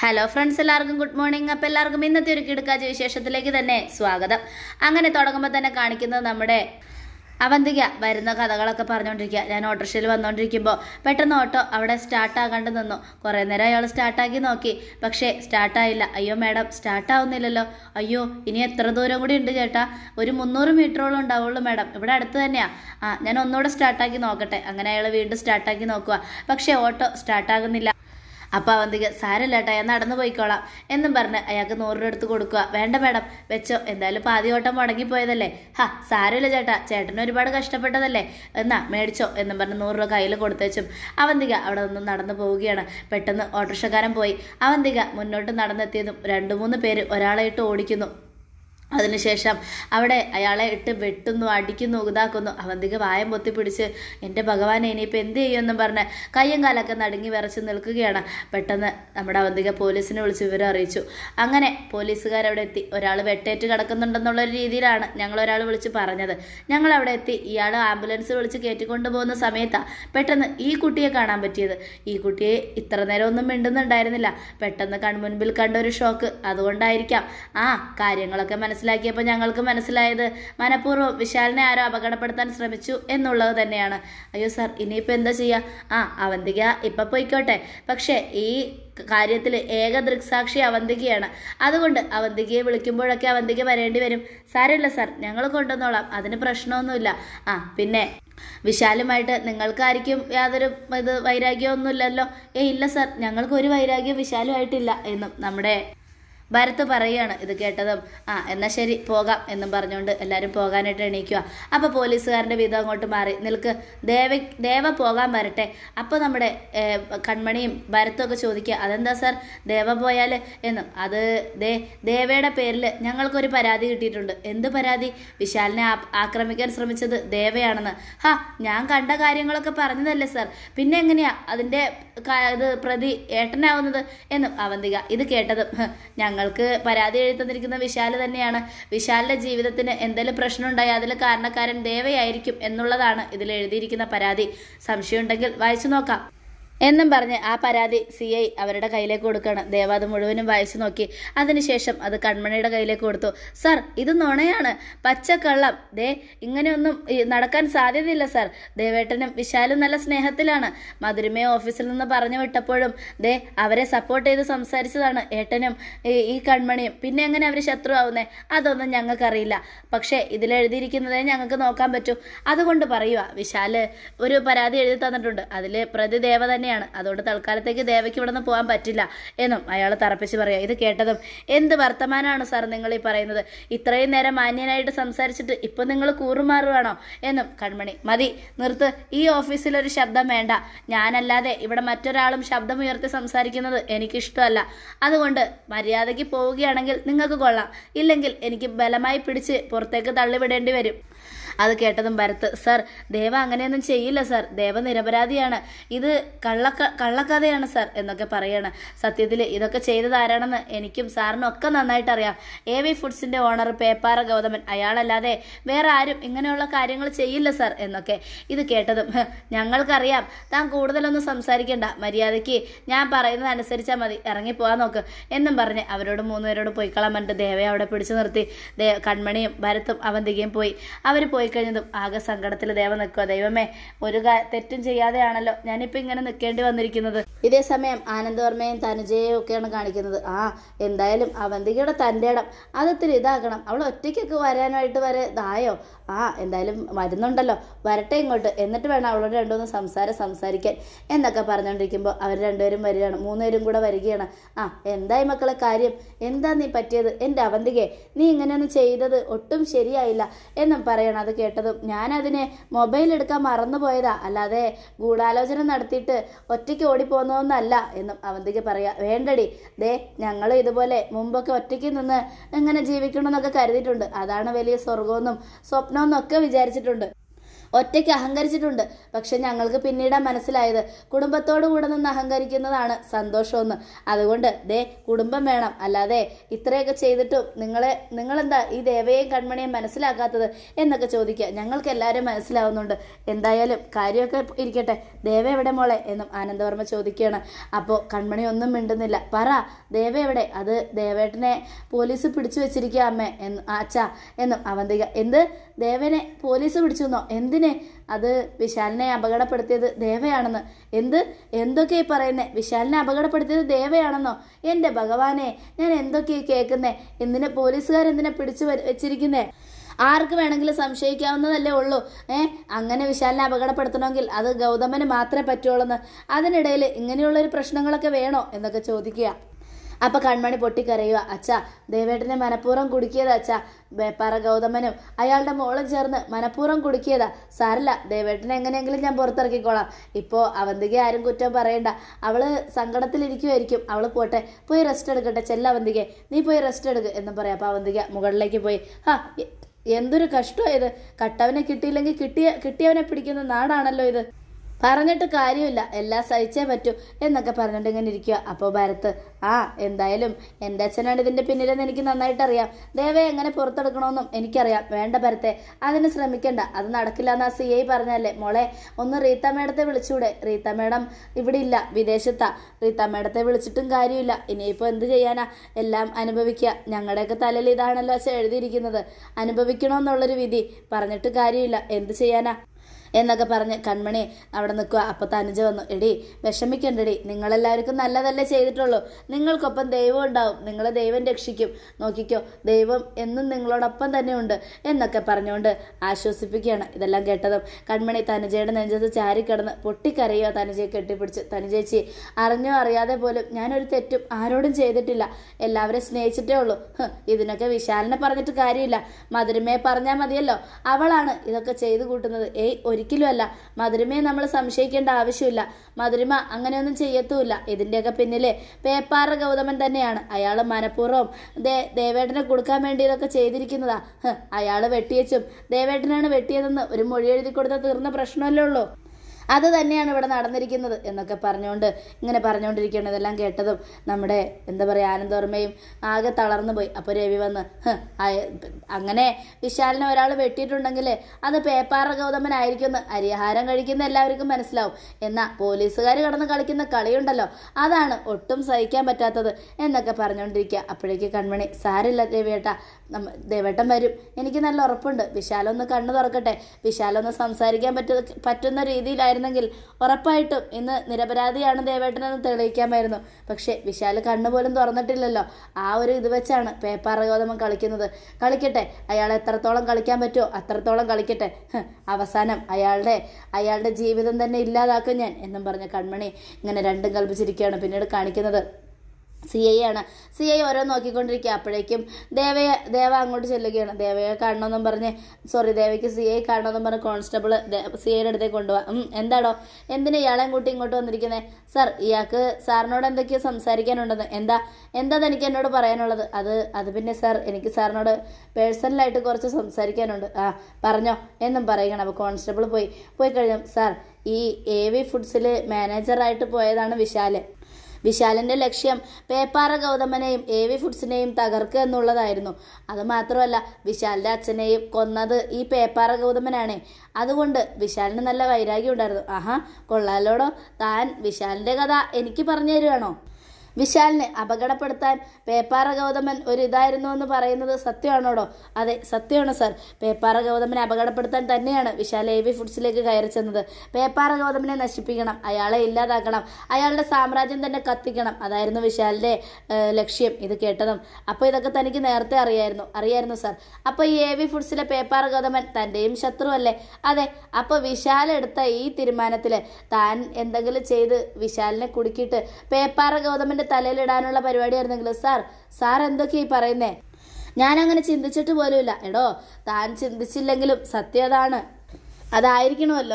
Hello friends എല്ലാവർക്കും good morning അപ്പോൾ എല്ലാവർക്കും ഇന്നത്തെ ഒരു കിടക്കാച്ച വിശേഷത്തിലേക്ക് തന്നെ സ്വാഗതം അങ്ങനെ തുടങ്ങുമ്പോൾ തന്നെ കാണിക്കുന്നത് നമ്മുടെ അവന്തിക വരുന്ന കഥകളൊക്കെ പറഞ്ഞുകൊണ്ടിരിക്കുക ഞാൻ ഓട്ടോറിക്ഷയിൽ വന്നുകൊണ്ടിരിക്കുമ്പോൾ പെട്ടെന്ന് ഓട്ടോ അവിടെ സ്റ്റാർട്ടാകാണ്ട് നിന്നു കുറേ നേരം അയാൾ സ്റ്റാർട്ടാക്കി നോക്കി പക്ഷേ സ്റ്റാർട്ടായില്ല അയ്യോ മാഡം സ്റ്റാർട്ടാവുന്നില്ലല്ലോ അയ്യോ ഇനി എത്ര ദൂരം കൂടി ഉണ്ട് ചേട്ടാ ഒരു മുന്നൂറ് മീറ്ററോളം ഉണ്ടാവുള്ളൂ മാഡം ഇവിടെ അടുത്ത് തന്നെയാ ആ ഞാൻ ഒന്നുകൂടെ സ്റ്റാർട്ടാക്കി നോക്കട്ടെ അങ്ങനെ അയാൾ വീണ്ടും സ്റ്റാർട്ടാക്കി നോക്കുക പക്ഷേ ഓട്ടോ സ്റ്റാർട്ടാകുന്നില്ല അപ്പോൾ അവന്തിക സാരമില്ല ഏട്ടാ ഞാൻ നടന്നു പോയിക്കോളാം എന്നും പറഞ്ഞ് അയാൾക്ക് നൂറ് രൂപ എടുത്ത് കൊടുക്കുക വേണ്ട മേഡം വെച്ചോ എന്തായാലും പാതി ഓട്ടം മുടങ്ങിപ്പോയതല്ലേ ഹാ സാരമില്ല ചേട്ടാ ചേട്ടന് ഒരുപാട് കഷ്ടപ്പെട്ടതല്ലേ എന്നാ മേടിച്ചോ എന്നും പറഞ്ഞ് നൂറ് രൂപ കയ്യിൽ കൊടുത്തേച്ചും അവന്തിക അവിടെ നിന്ന് നടന്നു പോവുകയാണ് പെട്ടെന്ന് ഓട്ടോറിക്ഷക്കാരൻ പോയി അവന്തിക മുന്നോട്ട് നടന്നെത്തിയതും രണ്ട് മൂന്ന് പേര് ഒരാളെ ഇട്ട് ഓടിക്കുന്നു അതിനുശേഷം അവിടെ അയാളെ ഇട്ട് വെട്ടുന്നു അടിക്കുന്നു ഇതാക്കുന്നു അവന്തിക വായം പൊത്തിപ്പിടിച്ച് എൻ്റെ ഭഗവാനെ ഇനിയിപ്പോൾ എന്ത് ചെയ്യുമെന്നും പറഞ്ഞ് കയ്യും കാലൊക്കെ നടുങ്ങി വിറച്ച് നിൽക്കുകയാണ് പെട്ടെന്ന് നമ്മുടെ അവന്തിക പോലീസിനെ വിളിച്ച് വിവരം അറിയിച്ചു അങ്ങനെ പോലീസുകാരവിടെ എത്തി ഒരാൾ വെട്ടേറ്റ് കിടക്കുന്നുണ്ടെന്നുള്ള ഒരു രീതിയിലാണ് ഞങ്ങൾ ഒരാൾ വിളിച്ച് പറഞ്ഞത് ഞങ്ങൾ അവിടെ എത്തി ഇയാൾ ആംബുലൻസ് വിളിച്ച് കയറ്റിക്കൊണ്ട് പോകുന്ന സമയത്താണ് പെട്ടെന്ന് ഈ കുട്ടിയെ കാണാൻ പറ്റിയത് ഈ കുട്ടിയെ ഇത്ര നേരം ഒന്നും മിണ്ടുന്നുണ്ടായിരുന്നില്ല പെട്ടെന്ന് കൺമുൻപിൽ കണ്ട ഒരു ഷോക്ക് അതുകൊണ്ടായിരിക്കാം ആ കാര്യങ്ങളൊക്കെ മനസ്സിലാക്കിയപ്പോൾ ഞങ്ങൾക്ക് മനസ്സിലായത് മനഃപൂർവ്വം വിശാലിനെ ആരോ അപകടപ്പെടുത്താൻ ശ്രമിച്ചു എന്നുള്ളത് തന്നെയാണ് അയ്യോ സാർ ഇനിയിപ്പോൾ എന്താ ചെയ്യുക ആ അവന്തിക ഇപ്പം പോയിക്കോട്ടെ പക്ഷേ ഈ കാര്യത്തിൽ ഏക ദൃക്സാക്ഷി അവന്തികയാണ് അതുകൊണ്ട് അവന്തികയെ വിളിക്കുമ്പോഴൊക്കെ അവന്തിക വരേണ്ടി വരും സാരമില്ല സാർ ഞങ്ങൾ കൊണ്ടുവന്നോളാം അതിന് പ്രശ്നമൊന്നുമില്ല ആ പിന്നെ വിശാലുമായിട്ട് നിങ്ങൾക്കായിരിക്കും യാതൊരു ഇത് വൈരാഗ്യമൊന്നുമില്ലല്ലോ ഏ ഇല്ല സാർ ഞങ്ങൾക്ക് ഒരു വൈരാഗ്യം വിശാലുമായിട്ടില്ല എന്നും നമ്മുടെ ഭരത് പറയുകയാണ് ഇത് കേട്ടതും ആ എന്നാൽ ശരി പോകാം എന്നും പറഞ്ഞുകൊണ്ട് എല്ലാവരും പോകാനായിട്ട് എണീക്കുക അപ്പോൾ പോലീസുകാരൻ്റെ വീതം അങ്ങോട്ട് മാറി നിൽക്ക് ദേവ ദേവ പോകാൻ വരട്ടെ അപ്പോൾ നമ്മുടെ ഏ, കൺമണിയും ഭരത്തും ഒക്കെ ചോദിക്കുക അതെന്താ സാർ ദേവ പോയാൽ എന്നും അത് ദേ ദേവയുടെ പേരിൽ ഞങ്ങൾക്കൊരു പരാതി കിട്ടിയിട്ടുണ്ട് എന്ത് പരാതി വിശാലിനെ ആ- ആക്രമിക്കാൻ ശ്രമിച്ചത് ദേവയാണെന്ന് ഹാ ഞാൻ കണ്ട കാര്യങ്ങളൊക്കെ പറഞ്ഞതല്ലേ സാർ പിന്നെ എങ്ങനെയാ അതിൻ്റെ ക- ഇത് പ്രതി ഏട്ടനാവുന്നത് എന്നും അവന്തിക ഇത് കേട്ടതും "ഹ്, ഞങ്ങൾക്ക് പരാതി എഴുതി തന്നിരിക്കുന്ന വിശാല് തന്നെയാണ് വിശാലിന്റെ ജീവിതത്തിന് എന്തെങ്കിലും പ്രശ്നമുണ്ടായി അതിൽ കാരണക്കാരൻ ദേവയായിരിക്കും എന്നുള്ളതാണ് ഇതിൽ എഴുതിയിരിക്കുന്ന പരാതി സംശയമുണ്ടെങ്കിൽ വായിച്ചു നോക്കാം എന്നും പറഞ്ഞ് ആ പരാതി സി ഐ അവരുടെ കയ്യിലേക്ക് കൊടുക്കുകയാണ് ദേവ അത് മുഴുവനും വായിച്ചു നോക്കി അതിനുശേഷം അത് കൺമണിയുടെ കയ്യിലേക്ക് കൊടുത്തു സർ ഇത് നുണയാണ് പച്ചക്കള്ളം ദേ ഇങ്ങനെയൊന്നും ഈ, നടക്കാൻ സാധ്യതയില്ല സർ ദേവേട്ടനും വിശാലും നല്ല സ്നേഹത്തിലാണ് മധുരമയെ ഓഫീസിൽ നിന്ന് പറഞ്ഞു വിട്ടപ്പോഴും ദേ അവരെ സപ്പോർട്ട് ചെയ്ത് സംസാരിച്ചതാണ് ഏട്ടനും ഈ ഈ കൺമണിയും പിന്നെ എങ്ങനെ അവർ ശത്രു ആവുന്നേ അതൊന്നും ഞങ്ങൾക്കറിയില്ല പക്ഷേ ഇതിലെഴുതിയിരിക്കുന്നതേ ഞങ്ങൾക്ക് നോക്കാൻ പറ്റൂ അതുകൊണ്ട് പറയുക വിശാല് ഒരു പരാതി എഴുതി തന്നിട്ടുണ്ട് അതിൽ പ്രതി ദേവ തന്നെയാണ് അതുകൊണ്ട് തൽക്കാലത്തേക്ക് ദേവയ്ക്ക് ഇവിടെ നിന്ന് പോകാൻ പറ്റില്ല എന്നും അയാൾ തറപ്പിച്ച് പറയുക ഇത് കേട്ടതും എന്ത് വർത്തമാനമാണ് സാർ നിങ്ങൾ ഈ പറയുന്നത് ഇത്രയും നേരം മാന്യനായിട്ട് സംസാരിച്ചിട്ട് ഇപ്പം നിങ്ങൾ കൂറുമാറുവാണോ എന്നും കൺമണി മതി നിർത്ത് ഈ ഓഫീസിലൊരു ശബ്ദം വേണ്ട ഞാനല്ലാതെ ഇവിടെ മറ്റൊരാളും ശബ്ദമുയർത്തി സംസാരിക്കുന്നത് എനിക്കിഷ്ടമല്ല അതുകൊണ്ട് മര്യാദയ്ക്ക് പോവുകയാണെങ്കിൽ നിങ്ങൾക്ക് കൊള്ളാം ഇല്ലെങ്കിൽ എനിക്ക് ബലമായി പിടിച്ച് പുറത്തേക്ക് തള്ളിവിടേണ്ടി വരും അത് കേട്ടതും ഭരത്ത് സർ ദേവ അങ്ങനെയൊന്നും ചെയ്യില്ല സർ ദേവ നിരപരാധിയാണ് ഇത് കള്ളക്ക കള്ളക്കഥയാണ് സർ എന്നൊക്കെ പറയാണ് സത്യത്തിൽ ഇതൊക്കെ ചെയ്തത് ആരാണെന്ന് എനിക്കും സാറിനും ഒക്കെ നന്നായിട്ട് അറിയാം എ വി ഫുഡ്സിന്റെ ഓണർ പേപ്പാറ ഗൗതമൻ അയാളല്ലാതെ വേറെ ആരും ഇങ്ങനെയുള്ള കാര്യങ്ങൾ ചെയ്യില്ല സർ എന്നൊക്കെ ഇത് കേട്ടതും "ഹ്, ഞങ്ങൾക്കറിയാം താൻ കൂടുതലൊന്നും സംസാരിക്കണ്ട മര്യാദയ്ക്ക് ഞാൻ പറയുന്നത് അനുസരിച്ചാൽ മതി ഇറങ്ങി പോകാൻ നോക്ക് എന്നും പറഞ്ഞ് അവരോട് മൂന്നുപേരോട് പോയിക്കളാൻ പറഞ്ഞിട്ട് ദേവയെ അവിടെ പിടിച്ചു നിർത്തി ദേ കൺമണിയും ഭരത്തും അവന്തികയും പോയി അവർ പോയി കഴിഞ്ഞതും ആകെ സങ്കടത്തിൽ ദേവ നിൽക്കുക ദൈവമേ ഒരു കാ- തെറ്റും ചെയ്യാതെയാണല്ലോ ഞാനിപ്പോൾ ഇങ്ങനെ നിൽക്കേണ്ടി വന്നിരിക്കുന്നത് ഇതേ സമയം ആനന്ദവർമ്മയും തനുജയും ഒക്കെയാണ് കാണിക്കുന്നത് ആ എന്തായാലും അവന്തികയുടെ തൻ്റെ ഇടം അതിത്തിരി ഇതാക്കണം അവൾ ഒറ്റയ്ക്കൊക്കെ വരാനായിട്ട് വരെ ഇതായോ ആ എന്തായാലും വരുന്നുണ്ടല്ലോ വരട്ടെ ഇങ്ങോട്ട് എന്നിട്ട് വേണം അവളോട് രണ്ടുമൂന്ന് സംസാരം സംസാരിക്കാൻ എന്നൊക്കെ പറഞ്ഞുകൊണ്ടിരിക്കുമ്പോൾ അവർ രണ്ടുപേരും വരികയാണ് മൂന്നുപേരും കൂടെ വരികയാണ് ആ എന്തായി മക്കളെ കാര്യം എന്താ നീ പറ്റിയത് എൻ്റെ അവന്തികെ നീ ഇങ്ങനെയൊന്നും ചെയ്തത് ഒട്ടും ശരിയായില്ല എന്നും പറയണം അത് കേട്ടതും ഞാനതിനെ മൊബൈൽ എടുക്കാൻ മറന്നുപോയതാ അല്ലാതെ ഗൂഢാലോചന നടത്തിയിട്ട് ഒറ്റയ്ക്ക് ഓടിപ്പോകുന്നതൊന്നല്ല എന്നും അവന്തിക പറയാ വേണ്ടടി ദേ ഞങ്ങൾ ഇതുപോലെ മുമ്പൊക്കെ ഒറ്റയ്ക്ക് നിന്ന് ഇങ്ങനെ ജീവിക്കണമെന്നൊക്കെ കരുതിയിട്ടുണ്ട് അതാണ് വലിയ സ്വർഗമെന്നും സ്വപ്നമെന്നും ഒക്കെ വിചാരിച്ചിട്ടുണ്ട് ഒറ്റയ്ക്ക് അഹങ്കരിച്ചിട്ടുണ്ട് പക്ഷെ ഞങ്ങൾക്ക് പിന്നീടാ മനസ്സിലായത് കുടുംബത്തോടു കൂടെ നിന്ന് അഹങ്കരിക്കുന്നതാണ് സന്തോഷമെന്ന് അതുകൊണ്ട് ദേ കുടുംബം വേണം അല്ലാതെ ഇത്രയൊക്കെ ചെയ്തിട്ടും നിങ്ങളെ നിങ്ങളെന്താ ഈ ദേവയെയും കൺമണിയെയും മനസ്സിലാക്കാത്തത് എന്നൊക്കെ ചോദിക്കുക ഞങ്ങൾക്ക് എല്ലാവരും മനസ്സിലാവുന്നുണ്ട് എന്തായാലും കാര്യമൊക്കെ ഇരിക്കട്ടെ ദേവ എവിടെ മോളെ എന്നും ആനന്ദവർമ്മ ചോദിക്കുകയാണ് അപ്പോൾ കൺമണി ഒന്നും മിണ്ടുന്നില്ല പറ ദേവ എവിടെ അത് ദേവേട്ടനെ പോലീസ് പിടിച്ചു വെച്ചിരിക്കുക അമ്മേ എന്ന് അച്ഛ എന്നും അവന്തിക എന്ത് ദേവനെ പോലീസ് പിടിച്ചു എന്നോ എന്തിനെ അത് വിശാലിനെ അപകടപ്പെടുത്തിയത് ദേവയാണെന്ന് എന്ത് എന്തൊക്കെയായി പറയുന്നേ വിശാലിനെ അപകടപ്പെടുത്തിയത് ദേവയാണെന്നോ എൻ്റെ ഭഗവാനെ ഞാൻ എന്തൊക്കെയായി കേൾക്കുന്നേ എന്തിനെ പോലീസുകാരെന്തിനെ പിടിച്ചു വെ- വെച്ചിരിക്കുന്നേ ആർക്ക് വേണമെങ്കിലും സംശയിക്കാവുന്നതല്ലേ ഉള്ളൂ ഏ അങ്ങനെ വിശാലിനെ അപകടപ്പെടുത്തണമെങ്കിൽ അത് ഗൗതമന് മാത്രമേ പറ്റുള്ളൂ അതിനിടയിൽ ഇങ്ങനെയുള്ളൊരു പ്രശ്നങ്ങളൊക്കെ വേണോ എന്നൊക്കെ ചോദിക്കുക അപ്പൊ കൺമണി പൊട്ടിക്കരയുക അച്ഛാ ദേവേട്ടനെ മനഃപൂർവ്വം കുടുക്കിയതാ അച്ഛാ വേപ്പാറ ഗൗതമനും അയാളുടെ മോളും ചേർന്ന് മനഃപൂർവ്വം കുടുക്കിയതാ സാരല്ല ദേവേട്ടനെ എങ്ങനെയെങ്കിലും ഞാൻ പുറത്തിറക്കിക്കോളാം ഇപ്പോൾ അവന്തിക ആരും കുറ്റം പറയണ്ട അവള് സങ്കടത്തിലിരിക്കുമായിരിക്കും അവള് പോട്ടെ പോയി റെസ്റ്റ് എടുക്കട്ടെ ചെല്ല അവന്തികെ നീ പോയി റെസ്റ്റ് എടുക്ക് എന്ന് പറയാം അപ്പൊ അവന്തിക മുകളിലേക്ക് പോയി ഹാ എ- എന്തൊരു കഷ്ടമാണ് ഇത് കട്ടവനെ കിട്ടിയില്ലെങ്കിൽ കിട്ടിയ കിട്ടിയവനെ പിടിക്കുന്ന നാടാണല്ലോ ഇത് പറഞ്ഞിട്ട് കാര്യമില്ല എല്ലാം സഹിച്ചേ പറ്റൂ എന്നൊക്കെ പറഞ്ഞിട്ട് ഇങ്ങനെ ഇരിക്കുക അപ്പോൾ ഭരത് ആ എന്തായാലും എൻ്റെ അച്ഛനാണ് ഇതിൻ്റെ പിന്നിലെന്ന് എനിക്ക് നന്നായിട്ട് അറിയാം ദേവയെ എങ്ങനെ പുറത്തെടുക്കണമെന്നും എനിക്കറിയാം വേണ്ട ഭരത്തെ അതിന് ശ്രമിക്കണ്ട അത് നടക്കില്ല എന്ന് ആ സി ഐ പറഞ്ഞല്ലേ മോളെ ഒന്ന് റീത്ത മേഡത്തെ വിളിച്ചൂടെ റീത്ത മേഡം ഇവിടെ ഇല്ല വിദേശത്താ റീത്ത മേഡത്തെ വിളിച്ചിട്ടും കാര്യമില്ല ഇനിയിപ്പോൾ എന്ത് ചെയ്യാനാ എല്ലാം അനുഭവിക്കുക ഞങ്ങളുടെയൊക്കെ തലയിൽ ഇതാണല്ലോ അച്ഛൻ എഴുതിയിരിക്കുന്നത് അനുഭവിക്കണമെന്നുള്ളൊരു വിധി പറഞ്ഞിട്ട് കാര്യമില്ല എന്ത് ചെയ്യാനാ എന്നൊക്കെ പറഞ്ഞ് കൺമണി അവിടെ നിൽക്കുക അപ്പോൾ തനുജ വന്നു എടി വിഷമിക്കണ്ടടി നിങ്ങളെല്ലാവർക്കും നല്ലതല്ലേ ചെയ്തിട്ടുള്ളൂ നിങ്ങൾക്കൊപ്പം ദൈവം ഉണ്ടാവും നിങ്ങളെ ദൈവം രക്ഷിക്കും നോക്കിക്കോ ദൈവം എന്നും നിങ്ങളോടൊപ്പം തന്നെ ഉണ്ട് എന്നൊക്കെ പറഞ്ഞുകൊണ്ട് ആശ്വസിപ്പിക്കുകയാണ് ഇതെല്ലാം കേട്ടതും കൺമണി തനുജയുടെ നെഞ്ചത്ത് ചാരിക്കിടന്ന് പൊട്ടിക്കരയുക തനുജയെ കെട്ടിപ്പിടിച്ച് തനുജേച്ചി അറിഞ്ഞോ അറിയാതെ പോലും ഞാനൊരു തെറ്റും ആരോടും ചെയ്തിട്ടില്ല എല്ലാവരും സ്നേഹിച്ചിട്ടേ ഉള്ളൂ ഹ്, ഇതിനൊക്കെ വിശാലിനെ പറഞ്ഞിട്ട് കാര്യമില്ല മധുരമയെ പറഞ്ഞാൽ മതിയല്ലോ അവളാണ് ഇതൊക്കെ ചെയ്തു കൂട്ടുന്നത് ഏയ് ഒരിക്കലും അല്ല മധുരമയെ നമ്മൾ സംശയിക്കേണ്ട ആവശ്യമില്ല മധുരിമ അങ്ങനെയൊന്നും ചെയ്യത്തുമില്ല ഇതിൻ്റെയൊക്കെ പിന്നിലെ പേപ്പാറ ഗൗതമൻ തന്നെയാണ് അയാൾ മനഃപൂർവ്വം ദേ ദേവേട്ടനെ കൊടുക്കാൻ വേണ്ടി ഇതൊക്കെ ചെയ്തിരിക്കുന്നതാ അയാൾ വെട്ടിയച്ചും ദേവേട്ടനാണ് വെട്ടിയതെന്ന് ഒരു മൊഴി എഴുതി കൊടുത്താൽ തീർന്ന പ്രശ്നമല്ലേ ഉള്ളൂ അത് തന്നെയാണ് ഇവിടെ നടന്നിരിക്കുന്നത് എന്നൊക്കെ പറഞ്ഞുകൊണ്ട് ഇങ്ങനെ പറഞ്ഞുകൊണ്ടിരിക്കുകയാണ് ഇതെല്ലാം കേട്ടതും നമ്മുടെ എന്താ പറയുക ആനന്ദവർമ്മയും ആകെ തളർന്നു പോയി അപ്പോൾ രവി വന്ന് "ഹ്, അയ- അങ്ങനെ വിശാലിനെ ഒരാൾ വെട്ടിയിട്ടുണ്ടെങ്കിൽ അത് പേപ്പാറ ഗൗതമനായിരിക്കുമെന്ന് അരിഹാരം കഴിക്കുന്ന എല്ലാവർക്കും മനസ്സിലാവും എന്നാൽ പോലീസുകാർ കടന്ന് കളിക്കുന്ന കളിയുണ്ടല്ലോ അതാണ് ഒട്ടും സഹിക്കാൻ പറ്റാത്തത് എന്നൊക്കെ പറഞ്ഞുകൊണ്ടിരിക്കുക അപ്പോഴേക്ക് കൺമണി സാരില്ല രവിയേട്ട നമ്മ ദേവേട്ടൻ വരും എനിക്ക് നല്ല ഉറപ്പുണ്ട് വിശാലൊന്ന് കണ്ണു തുറക്കട്ടെ വിശാലൊന്ന് സംസാരിക്കാൻ പറ്റ പറ്റുന്ന രീതിയിലായിരുന്നെങ്കിൽ ഉറപ്പായിട്ടും ഇന്ന് നിരപരാധിയാണ് ദേവേട്ടനെന്ന് തെളിയിക്കാമായിരുന്നു പക്ഷേ വിശാൽ കണ്ണുപോലും തുറന്നിട്ടില്ലല്ലോ ആ ഒരു ഇത് വെച്ചാണ് പേപ്പാറ ഗൗതമൻ കളിക്കുന്നത് കളിക്കട്ടെ അയാൾ എത്രത്തോളം കളിക്കാൻ പറ്റുമോ അത്രത്തോളം കളിക്കട്ടെ ഹ്, അവസാനം അയാളുടെ അയാളുടെ ജീവിതം തന്നെ ഇല്ലാതാക്കും ഞാൻ എന്നും പറഞ്ഞ കൺമണി ഇങ്ങനെ രണ്ടും കൽപ്പിച്ചിരിക്കുകയാണ് പിന്നീട് കാണിക്കുന്നത് സി ഐ ആണ് സി ഐ ഓരോ നോക്കിക്കൊണ്ടിരിക്കുക അപ്പോഴേക്കും ദേവയെ ദേവ അങ്ങോട്ട് ചെല്ലുകയാണ് ദേവയെ കാണണമെന്നും പറഞ്ഞ് സോറി ദേവയ്ക്ക് സി ഐ കാണണമെന്നും പറഞ്ഞ് കോൺസ്റ്റബിൾ സി ഐയുടെ അടുത്തേക്ക് കൊണ്ടുപോകാം ഉം, എന്താടോ എന്തിനാ ഇയാളെയും കൂട്ടി ഇങ്ങോട്ട് വന്നിരിക്കുന്നത് സാർ ഇയാൾക്ക് സാറിനോട് എന്തൊക്കെയോ സംസാരിക്കാനുണ്ടെന്ന് എന്താ എന്താ തനിക്ക് എന്നോട് പറയാനുള്ളത് അത് അത് പിന്നെ സാർ എനിക്ക് സാറിനോട് പേഴ്സണലായിട്ട് കുറച്ച് സംസാരിക്കാനുണ്ട് ആ പറഞ്ഞോ എന്നും പറയുകയാണ് അപ്പോൾ കോൺസ്റ്റബിൾ പോയി പോയി കഴിഞ്ഞു സാർ ഈ എ വി ഫുഡ്സിൽ മാനേജറായിട്ട് പോയതാണ് വിശാല് വിശാലിന്റെ ലക്ഷ്യം പേപ്പാറ ഗൗതമനെയും എ വി ഫുഡ്സിനെയും തകർക്കുക എന്നുള്ളതായിരുന്നു അത് മാത്രമല്ല വിശാലിന്റെ അച്ഛനെയും കൊന്നത് ഈ പേപ്പാറ ഗൗതമനാണ് അതുകൊണ്ട് വിശാലിന് നല്ല വൈരാഗ്യം ഉണ്ടായിരുന്നു ആഹാ കൊള്ളാലോടോ താൻ വിശാലിന്റെ കഥ എനിക്ക് പറഞ്ഞു തരുവാണോ വിശാലിനെ അപകടപ്പെടുത്താൻ പേപ്പാറ ഗൗതമൻ ഒരു ഇതായിരുന്നു എന്ന് പറയുന്നത് സത്യമാണോടോ അതെ സത്യമാണ് സാർ പേപ്പാറ ഗൗതമനെ അപകടപ്പെടുത്താൻ തന്നെയാണ് വിശാൽ എ വി ഫുഡ്സിലേക്ക് കയറി ചെന്നത് പേപ്പാറ ഗൗതമനെ നശിപ്പിക്കണം അയാളെ ഇല്ലാതാക്കണം അയാളുടെ സാമ്രാജ്യം തന്നെ കത്തിക്കണം അതായിരുന്നു വിശാലിന്റെ ഏഹ്, ലക്ഷ്യം ഇത് കേട്ടതും അപ്പോൾ ഇതൊക്കെ തനിക്ക് നേരത്തെ അറിയായിരുന്നു അറിയായിരുന്നു സാർ അപ്പോൾ ഈ എ വി ഫുഡ്സിലെ പേപ്പാറ ഗൗതമൻ തൻ്റെയും ശത്രുവല്ലേ അതെ അപ്പോൾ വിശാൽ എടുത്ത ഈ തീരുമാനത്തിൽ താൻ എന്തെങ്കിലും ചെയ്ത് വിശാലിനെ കുടുക്കിയിട്ട് പേപ്പാറ ഗൗതമന്റെ തലയിലിടാനുള്ള പരിപാടിയായിരുന്നെങ്കിൽ സാർ സാർ എന്തൊക്കെയാ ഈ പറയുന്നേ ഞാൻ അങ്ങനെ ചിന്തിച്ചിട്ട് പോലുമില്ല എടോ താൻ ചിന്തിച്ചില്ലെങ്കിലും സത്യം അതാണ് അതായിരിക്കണമല്ലോ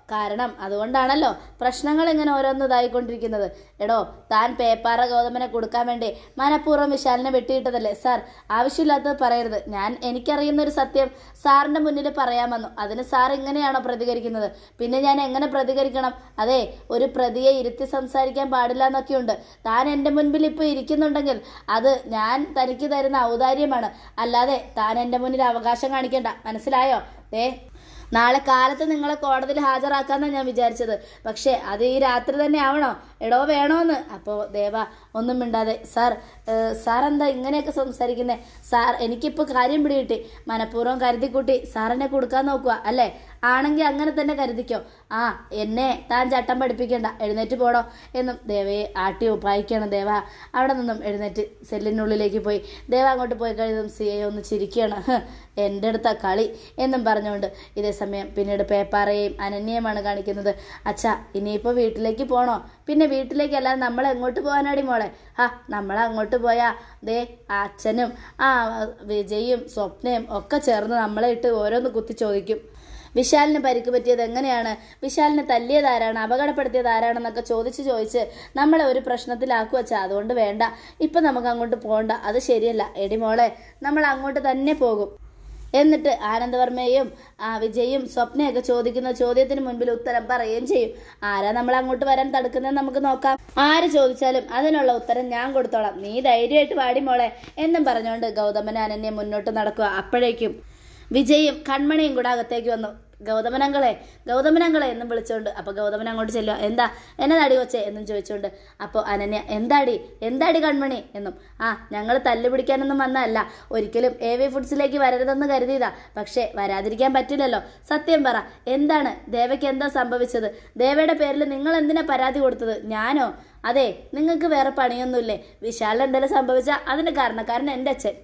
കാരണം അതുകൊണ്ടാണല്ലോ പ്രശ്നങ്ങൾ ഇങ്ങനെ ഓരോന്ന് ഇതായിക്കൊണ്ടിരിക്കുന്നത് എടോ താൻ പേപ്പാറ ഗൗതമനെ കൊടുക്കാൻ വേണ്ടി മനഃപൂർവ്വം വിശാലിനെ വെട്ടിയിട്ടതല്ലേ സാർ ആവശ്യമില്ലാത്തത് പറയരുത് ഞാൻ എനിക്കറിയുന്ന ഒരു സത്യം സാറിന്റെ മുന്നിൽ പറയാമെന്നു അതിന് സാർ ഇങ്ങനെയാണോ പ്രതികരിക്കുന്നത് പിന്നെ ഞാൻ എങ്ങനെ പ്രതികരിക്കണം അതെ ഒരു പ്രതിയെ ഇരുത്തി സംസാരിക്കാൻ പാടില്ല എന്നൊക്കെയുണ്ട് താൻ എൻ്റെ മുൻപിൽ ഇപ്പോൾ ഇരിക്കുന്നുണ്ടെങ്കിൽ അത് ഞാൻ തനിക്ക് തരുന്ന ഔദാര്യമാണ് അല്ലാതെ താൻ എൻ്റെ മുന്നിൽ അവകാശം കാണിക്കണ്ട മനസ്സിലായോ ഏ നാളെ കാലത്ത് നിങ്ങളെ കോടതിയിൽ ഹാജരാക്കാന്നാണ് ഞാൻ വിചാരിച്ചത് പക്ഷേ അത് ഈ രാത്രി തന്നെ ആവണോ എടോ വേണോന്ന് അപ്പോൾ ദേവ ഒന്നും മിണ്ടാതെ സാർ ഏഹ്, സാർ എന്താ ഇങ്ങനെയൊക്കെ സംസാരിക്കുന്നത് സാർ എനിക്കിപ്പോൾ കാര്യം പിടികിട്ടി മനഃപൂർവ്വം കരുതിക്കൂട്ടി സാറിനെ കൊടുക്കാൻ നോക്കുക അല്ലേ ആണെങ്കിൽ അങ്ങനെ തന്നെ കരുതിക്കോ ആ എന്നെ താൻ ചട്ടം പഠിപ്പിക്കണ്ട എഴുന്നേറ്റ് പോടോ എന്നും ദേവയെ ആട്ടി ഉപായിക്കണം ദേവ അവിടെ നിന്നും എഴുന്നേറ്റ് സെല്ലിനുള്ളിലേക്ക് പോയി ദേവ അങ്ങോട്ട് പോയി കഴിഞ്ഞതും സി ഐ ഒന്ന് ചിരിക്കുകയാണ് "ഹ്, എൻ്റെ അടുത്ത കളി എന്നും പറഞ്ഞുകൊണ്ട് ഇതേ സമയം പിന്നീട് പേപ്പാറയെയും അനന്യയുമാണ് കാണിക്കുന്നത് അച്ഛാ ഇനിയിപ്പോൾ വീട്ടിലേക്ക് പോണോ പിന്നെ വീട്ടിലേക്കല്ലാതെ നമ്മൾ എങ്ങോട്ട് പോകാനാടി മോളെ ആ നമ്മൾ അങ്ങോട്ട് പോയാ ദേ ആ അച്ഛനും ആ വിജയും സ്വപ്നയും ഒക്കെ ചേർന്ന് നമ്മളെ ഇട്ട് ഓരോന്ന് കുത്തി ചോദിക്കും വിശാലിന് പരിക്ക് പറ്റിയത് എങ്ങനെയാണ് വിശാലിനെ തല്ലിയത് ആരാണ് അപകടപ്പെടുത്തിയത് ആരാണെന്നൊക്കെ ചോദിച്ച് ചോദിച്ച് നമ്മളെ ഒരു പ്രശ്നത്തിലാക്കുക വെച്ചാൽ അതുകൊണ്ട് വേണ്ട ഇപ്പം നമുക്ക് അങ്ങോട്ട് പോകണ്ട അത് ശരിയല്ല എടി മോളെ നമ്മൾ അങ്ങോട്ട് തന്നെ പോകും എന്നിട്ട് ആനന്ദവർമ്മയും ആ വിജയും സ്വപ്നയൊക്കെ ചോദിക്കുന്ന ചോദ്യത്തിന് മുൻപിൽ ഉത്തരം പറയുകയും ചെയ്യും ആരാ നമ്മൾ അങ്ങോട്ട് വരാൻ തടുക്കുന്നത് നമുക്ക് നോക്കാം ആര് ചോദിച്ചാലും അതിനുള്ള ഉത്തരം ഞാൻ കൊടുത്തോളാം നീ ധൈര്യമായിട്ട് പാടി മോളെ എന്നും പറഞ്ഞുകൊണ്ട് ഗൗതമൻ അനന്യ മുന്നോട്ട് നടക്കുക അപ്പോഴേക്കും വിജയും കൺമണിയും കൂടെ അകത്തേക്ക് വന്നു ഗൗതമനങ്ങളെ ഗൗതമനങ്ങളെ എന്നും വിളിച്ചുകൊണ്ട് അപ്പോൾ ഗൗതമൻ അങ്ങോട്ട് ചെല്ലുക എന്താ എന്നെ നടി കൊച്ചേ എന്നും ചോദിച്ചുകൊണ്ട് അപ്പോൾ അനന്യ എന്താടി എന്താടി കൺമണി എന്നും ആ ഞങ്ങൾ തല്ല് പിടിക്കാനൊന്നും വന്നതല്ല ഒരിക്കലും എ വി ഫുഡ്സിലേക്ക് വരരുതെന്ന് കരുതിയതാ പക്ഷേ വരാതിരിക്കാൻ പറ്റില്ലല്ലോ സത്യം പറ എന്താണ് ദേവയ്ക്ക് എന്താ സംഭവിച്ചത് ദേവയുടെ പേരിൽ നിങ്ങൾ എന്തിനാ പരാതി കൊടുത്തത് ഞാനോ അതെ നിങ്ങൾക്ക് വേറെ പണിയൊന്നുമില്ലേ വിശാലിന് എന്തെങ്കിലും സംഭവിച്ചാൽ അതിന് കാരണക്കാരൻ എൻ്റെ അച്ഛൻ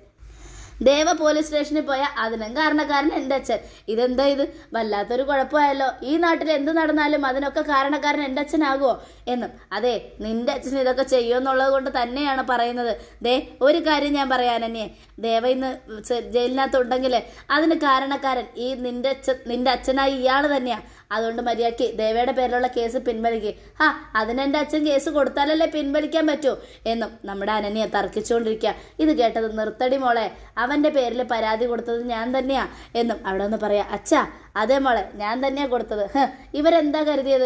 ദേവ പോലീസ് സ്റ്റേഷനിൽ പോയ അതിനും കാരണക്കാരൻ എൻ്റെ അച്ഛൻ ഇതെന്താ ഇത് വല്ലാത്തൊരു കുഴപ്പമായല്ലോ ഈ നാട്ടിൽ എന്ത് നടന്നാലും അതിനൊക്കെ കാരണക്കാരൻ എൻ്റെ അച്ഛനാകുമോ എന്നും അതെ നിന്റെ അച്ഛൻ ഇതൊക്കെ ചെയ്യുമെന്നുള്ളത് കൊണ്ട് തന്നെയാണ് പറയുന്നത് ദേ ഒരു കാര്യം ഞാൻ പറയാൻ തന്നെ ദേവ ഇന്ന് ചെ- ജയിലിനകത്തുണ്ടെങ്കിൽ അതിന് കാരണക്കാരൻ ഈ നിന്റെ അച്ഛൻ നിന്റെ അച്ഛനായി ഇയാൾ തന്നെയാണ് അതുകൊണ്ട് മര്യാദയ്ക്ക് ദേവയുടെ പേരിലുള്ള കേസ് പിൻവലിക്കുക ഹാ അതിന് എൻ്റെ അച്ഛൻ കേസ് കൊടുത്താലല്ലേ പിൻവലിക്കാൻ പറ്റൂ എന്നും നമ്മുടെ അനന്യ തർക്കിച്ചുകൊണ്ടിരിക്കുക ഇത് കേട്ടത് നിർത്തടി മോളെ അവൻ്റെ പേരിൽ പരാതി കൊടുത്തത് ഞാൻ തന്നെയാ എന്നും അവിടെ ഒന്ന് പറയാ അച്ഛാ അതേ മോളെ ഞാൻ തന്നെയാ കൊടുത്തത് ഹ്, ഇവരെന്താ കരുതിയത്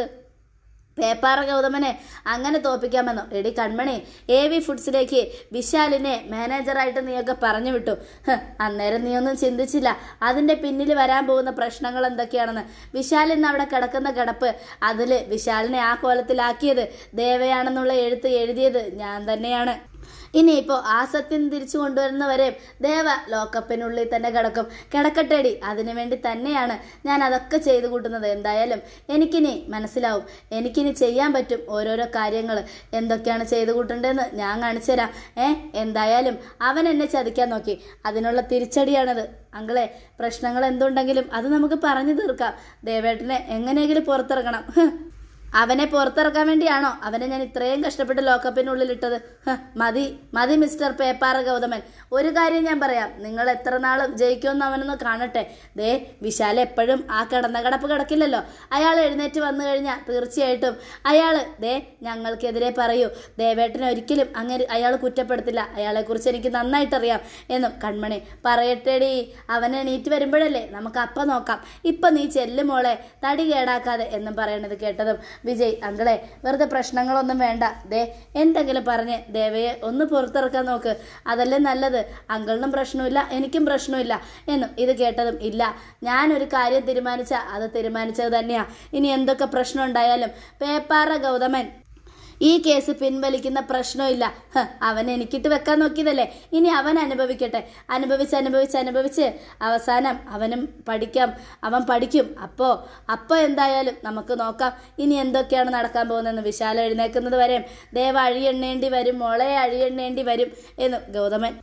പേപ്പാറ ഗൗതമനെ അങ്ങനെ തോപ്പിക്കാമെന്നോ എടി കൺമണി എ വി ഫുഡ്സിലേക്ക് വിശാലിനെ മാനേജറായിട്ട് നീയൊക്കെ പറഞ്ഞു വിട്ടു ഹ്, അന്നേരം നീ ഒന്നും ചിന്തിച്ചില്ല അതിൻ്റെ പിന്നിൽ വരാൻ പോകുന്ന പ്രശ്നങ്ങൾ എന്തൊക്കെയാണെന്ന് വിശാൽ ഇന്ന് അവിടെ കിടക്കുന്ന കിടപ്പ് അതിൽ വിശാലിനെ ആ കോലത്തിലാക്കിയത് ദേവയാണെന്നുള്ള എഴുത്ത് എഴുതിയത് ഞാൻ തന്നെയാണ് ഇനിയിപ്പോൾ ആ സത്യം തിരിച്ചു കൊണ്ടുവരുന്നവരെ ദേവ ലോക്കപ്പിനുള്ളിൽ തന്നെ കിടക്കും കിടക്കട്ടേടി അതിനുവേണ്ടി തന്നെയാണ് ഞാൻ അതൊക്കെ ചെയ്തു കൂട്ടുന്നത് എന്തായാലും എനിക്കിനി മനസ്സിലാവും എനിക്കിനി ചെയ്യാൻ പറ്റും ഓരോരോ കാര്യങ്ങൾ എന്തൊക്കെയാണ് ചെയ്തു കൂട്ടേണ്ടതെന്ന് ഞാൻ കാണിച്ചു തരാം ഏ എന്തായാലും അവൻ എന്നെ ചതിക്കാൻ നോക്കി അതിനുള്ള തിരിച്ചടിയാണത് അങ്കളെ പ്രശ്നങ്ങൾ എന്തുണ്ടെങ്കിലും അത് നമുക്ക് പറഞ്ഞു തീർക്കാം ദേവേട്ടനെ എങ്ങനെയെങ്കിലും പുറത്തിറങ്ങണം ഹ്. അവനെ പുറത്തിറക്കാൻ വേണ്ടിയാണോ അവനെ ഞാൻ ഇത്രയും കഷ്ടപ്പെട്ട് ലോക്കപ്പിനുള്ളിൽ ഇട്ടത് ഹ്, മതി മതി മിസ്റ്റർ പേപ്പാറ ഗൗതമൻ ഒരു കാര്യം ഞാൻ പറയാം നിങ്ങൾ എത്ര നാൾ ജയിക്കുമെന്ന് അവനൊന്ന് കാണട്ടെ ദേ വിശാൽ എപ്പോഴും ആ കിടന്ന കിടപ്പ് കിടക്കില്ലല്ലോ അയാൾ എഴുന്നേറ്റ് വന്നു കഴിഞ്ഞാൽ തീർച്ചയായിട്ടും അയാൾ ദേ ഞങ്ങൾക്കെതിരെ പറയൂ ദേവേട്ടനെ ഒരിക്കലും അങ്ങനെ അയാൾ കുറ്റപ്പെടുത്തില്ല അയാളെക്കുറിച്ച് എനിക്ക് നന്നായിട്ട് അറിയാം എന്നും കൺമണി പറയട്ടേടി അവൻ എണീറ്റ് വരുമ്പോഴല്ലേ നമുക്ക് അപ്പം നോക്കാം ഇപ്പം നീ ചെല്ലു മോളെ തടി കേടാക്കാതെ എന്നും പറയണത് കേട്ടതും വിജയ് അങ്കളെ വെറുതെ പ്രശ്നങ്ങളൊന്നും വേണ്ട ദേ എന്തെങ്കിലും പറഞ്ഞ് ദേവയെ ഒന്ന് പുറത്തിറക്കാൻ നോക്ക് അതല്ലേ നല്ലത് അങ്കിളിനും പ്രശ്നമില്ല എനിക്കും പ്രശ്നമില്ല എന്നും ഇത് കേട്ടതും ഇല്ല ഞാനൊരു കാര്യം തീരുമാനിച്ച അത് തീരുമാനിച്ചത് തന്നെയാ ഇനി എന്തൊക്കെ പ്രശ്നം ഉണ്ടായാലും പേപ്പാറ ഗൗതമൻ ഈ കേസ് പിൻവലിക്കുന്ന പ്രശ്നമില്ല ഹ്, അവൻ എനിക്കിട്ട് വെക്കാൻ നോക്കിയതല്ലേ ഇനി അവൻ അനുഭവിക്കട്ടെ അനുഭവിച്ച് അനുഭവിച്ച് അനുഭവിച്ച് അവസാനം അവനും പഠിക്കാം അവൻ പഠിക്കും അപ്പോൾ അപ്പോൾ എന്തായാലും നമുക്ക് നോക്കാം ഇനി എന്തൊക്കെയാണ് നടക്കാൻ പോകുന്നതെന്ന് വിശാല എഴുന്നേക്കുന്നത് വരെയും ദേവ അഴിയെണ്ണേണ്ടി വരും മോളെ അഴിയെണ്ണേണ്ടി വരും എന്ന് ഗൗതമൻ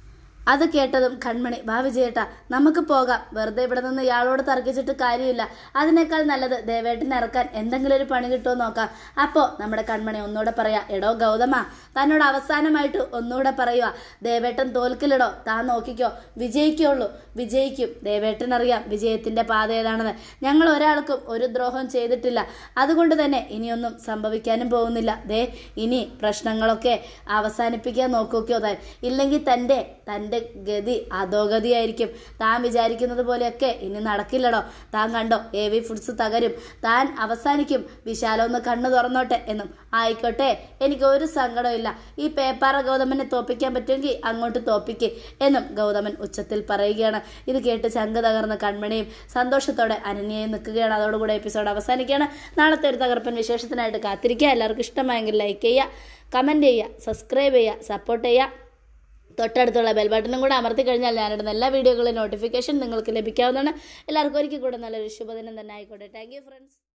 അത് കേട്ടതും കൺമണി വാ വിജയേട്ടാ നമുക്ക് പോകാം വെറുതെ ഇവിടെ നിന്ന് ഇയാളോട് തർക്കിച്ചിട്ട് കാര്യമില്ല അതിനേക്കാൾ നല്ലത് ദേവേട്ടനെ ഇറക്കാൻ എന്തെങ്കിലും ഒരു പണി കിട്ടുമോ നോക്കാം അപ്പോൾ നമ്മുടെ കൺമണി ഒന്നുകൂടെ പറയാ എടോ ഗൗതമ തന്നോട് അവസാനമായിട്ട് ഒന്നുകൂടെ പറയുക ദേവേട്ടൻ തോൽക്കില്ലടോ താൻ നോക്കിക്കോ വിജയിക്കുള്ളൂ വിജയിക്കും ദേവേട്ടൻ അറിയാം വിജയത്തിന്റെ പാത ഏതാണെന്ന് ഞങ്ങൾ ഒരാൾക്കും ഒരു ദ്രോഹം ചെയ്തിട്ടില്ല അതുകൊണ്ട് തന്നെ ഇനിയൊന്നും സംഭവിക്കാനും പോകുന്നില്ല ദേ ഇനി പ്രശ്നങ്ങളൊക്കെ അവസാനിപ്പിക്കാൻ നോക്കുകയോ താൻ ഇല്ലെങ്കിൽ തൻ്റെ തൻ്റെ ഗതി അധോഗതിയായിരിക്കും താൻ വിചാരിക്കുന്നത് പോലെയൊക്കെ ഇനി നടക്കില്ലടോ താൻ കണ്ടോ എ വി ഫുഡ്സ് തകരും താൻ അവസാനിക്കും വിശാലം ഒന്ന് കണ്ണു തുറന്നോട്ടെ എന്നും ആയിക്കോട്ടെ എനിക്ക് ഒരു സങ്കടമില്ല ഈ പേപ്പാറ ഗൗതമനെ തോപ്പിക്കാൻ പറ്റുമെങ്കിൽ അങ്ങോട്ട് തോപ്പിക്ക് എന്നും ഗൗതമൻ ഉച്ചത്തിൽ പറയുകയാണ് ഇത് കേട്ട് ചങ്ക് തകർന്ന കൺമണിയും സന്തോഷത്തോടെ അനന്യയും നിൽക്കുകയാണ് അതോടുകൂടെ എപ്പിസോഡ് അവസാനിക്കുകയാണ് നാളത്തെ ഒരു തകർപ്പൻ വിശേഷത്തിനായിട്ട് കാത്തിരിക്കുക എല്ലാവർക്കും ഇഷ്ടമായെങ്കിൽ ലൈക്ക് ചെയ്യുക കമൻറ്റ് ചെയ്യുക സബ്സ്ക്രൈബ് ചെയ്യുക സപ്പോർട്ട് ചെയ്യുക തൊട്ടടുത്തുള്ള ബെൽ ബട്ടണും കൂടെ അമർത്തി കഴിഞ്ഞാൽ ഞാനിടുന്ന എല്ലാ വീഡിയോകളുടെ നോട്ടിഫിക്കേഷൻ നിങ്ങൾക്ക് ലഭിക്കാവുന്നതാണ് എല്ലാവർക്കും ഒരിക്കൽ കൂടെ നല്ലൊരു ശുഭദിനം തന്നെ ആയിക്കോട്ടെ താങ്ക് യു ഫ്രണ്ട്സ്